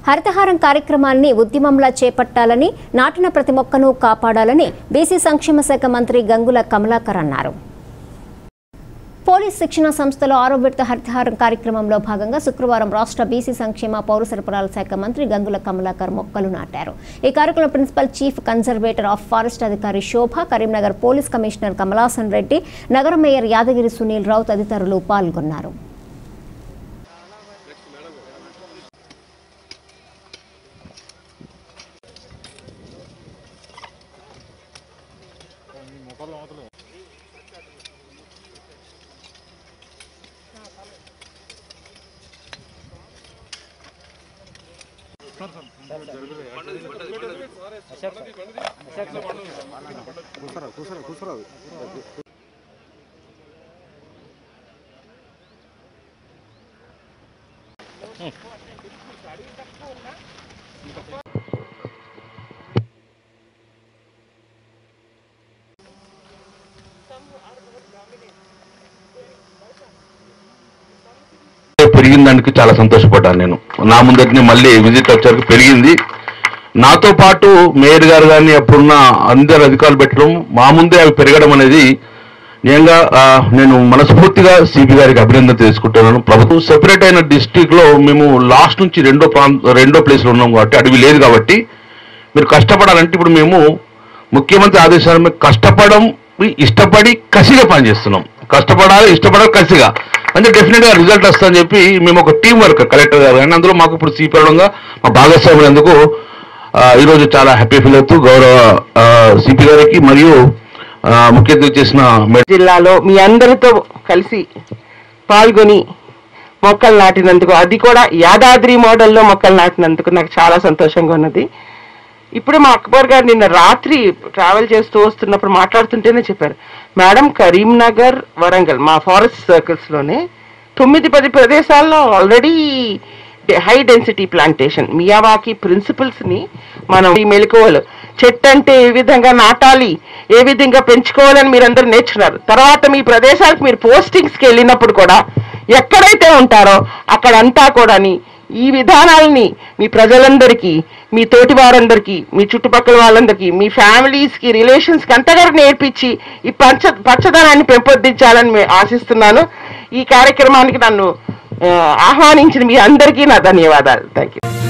హరితహారం కార్యక్రమాన్ని ఉద్యమంలా చేపట్టాలని నాటిన ప్రతి మొక్కను కాపాడాలని బీసీ సంక్షేమ శాఖ మంత్రి గంగుల కమలాకర్ అన్నారు పోలీస్ శిక్షణ సంస్థలో ఆరో విడత హరితహారం కార్యక్రమంలో భాగంగా శుక్రవారం రాష్ట్ర బీసీ సంక్షేమ పౌర సరఫరాల శాఖ మంత్రి గంగుల కమలాకర్ మొక్కలు నాటారు ఈ కార్యక్రమంలో principal chief conservator of forest అధికారి శోభ కరీంనగర్ పోలీస్ కమిషనర్ కమలాసన్ రెడ్డి నగర మేయర్ యాదగిరి సునీల్ రావు తదితరులు పాల్గొన్నారు పెరిగిన దానికి చాలా సంతోషపడ్డాను నేను నా ముందటిని మళ్ళీ విజిట్ వచ్చాక పెరిగింది నాతో పాటు మేయర్ గారు కానీ అప్పుడున్న అందరు అధికారులు పెట్టడం మా ముందే అవి పెరగడం అనేది నిజంగా ఆ, నేను మనస్ఫూర్తిగా సిపి గారికి అభినందన తెలుసుకుంటున్నాను ప్రభుత్వం సెపరేట్ అయిన డిస్టిక్ లో మేము లాస్ట్ నుంచి రెండో ప్రాంత రెండో ప్లేస్ లో ఉన్నాం కాబట్టి అడవి లేదు కాబట్టి మీరు కష్టపడాలంటే ఇప్పుడు మేము ముఖ్యమంత్రి ఆదేశాల మీద కష్టపడడం ఇష్టపడి కసిగా పనిచేస్తున్నాం కష్టపడాలి ఇష్టపడాలి కసిగా అంటే డెఫినెట్ గా రిజల్ట్ వస్తుందని చెప్పి మేము ఒక టీం వర్క్ కలెక్టర్ గారు కానీ అందులో మాకు ఇప్పుడు సిపిడంగా మా భాగస్వాములు ఎందుకు ఈరోజు చాలా హ్యాపీ ఫీల్ అవుతూ గౌరవ సిపి గారికి మరియు ఆ, ముఖ్య అతిథి చేసిన మేడం జిల్లాలో మీ అందరితో కలిసి పాల్గొని మొక్కలు నాటినందుకు అది కూడా యాదాద్రి మోడల్లో మొక్కలు నాటినందుకు నాకు చాలా సంతోషంగా ఉన్నది ఇప్పుడు మా అక్బర్ గారు నిన్న రాత్రి ట్రావెల్ చేస్తూ వస్తున్నప్పుడు మాట్లాడుతుంటేనే చెప్పారు మేడం కరీంనగర్ వరంగల్ మా ఫారెస్ట్ సర్కిల్స్ లోనే తొమ్మిది పది ప్రదేశాల్లో already high density plantation Miyawaki principles ని మనం ఈ మెలకువలు చెట్టు అంటే ఏ విధంగా నాటాలి ఏ విధంగా పెంచుకోవాలని మీరందరూ నేర్చుకున్నారు తర్వాత మీ ప్రదేశాలకు మీరు పోస్టింగ్స్ కి వెళ్ళినప్పుడు కూడా ఎక్కడైతే ఉంటారో అక్కడంతా కూడాని ఈ విధానాలని మీ ప్రజలందరికీ మీ తోటి వారందరికీ మీ చుట్టుపక్కల వాళ్ళందరికీ మీ ఫ్యామిలీస్ కి రిలేషన్స్ కి అంతగా నేర్పించి ఈ పచ్చ పచ్చదనాన్ని పెంపొందించాలని మే- ఆశిస్తున్నాను ఈ కార్యక్రమానికి నన్ను ఆ, ఆహ్వానించిన మీ అందరికీ నా ధన్యవాదాలు థ్యాంక్ యూ